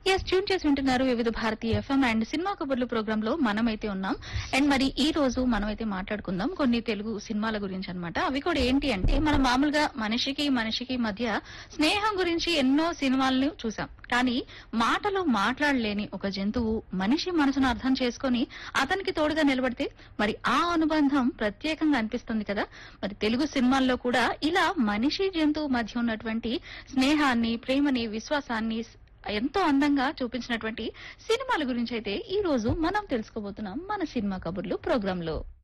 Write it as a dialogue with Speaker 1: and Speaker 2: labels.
Speaker 1: yes tune చేసి వింటున్నారు వివిధ భారతీయ ఎఫ్ఎం అండ్ సినిమా కబుర్లు ప్రోగ్రామ్ లో మనమైతే ఉన్నాం అండ్ మరి ఈ రోజు మనమైతే మాట్లాడుకుందాం కొన్ని తెలుగు సినిమాల గురించి అన్నమాట అవి కూడా ఏంటి అంటే మనం మామూలుగా మనిషికి మనిషికి మధ్య స్నేహం గురించి ఎన్నో సినిమాలను చూసాం కానీ మాటలో మాట్లాడలేని ఒక జంతువు మనిషి మనసును అర్థం చేసుకొని అతనికి తోడుగా నిలబడితే మరి ఆ అనుబంధం ప్రత్యేకంగా అనిపిస్తుంది కదా మరి తెలుగు సినిమాల్లో కూడా ఇలా మనిషి జంతువు మధ్య ఉన్నటువంటి స్నేహాన్ని ప్రేమని విశ్వాసాన్ని ఎంతో అందంగా చూపించినటువంటి సినిమాల గురించి అయితే ఈ రోజు మనం తెలుసుకోబోతున్నాం మన సినిమా కబుర్లు ప్రోగ్రామ్ లో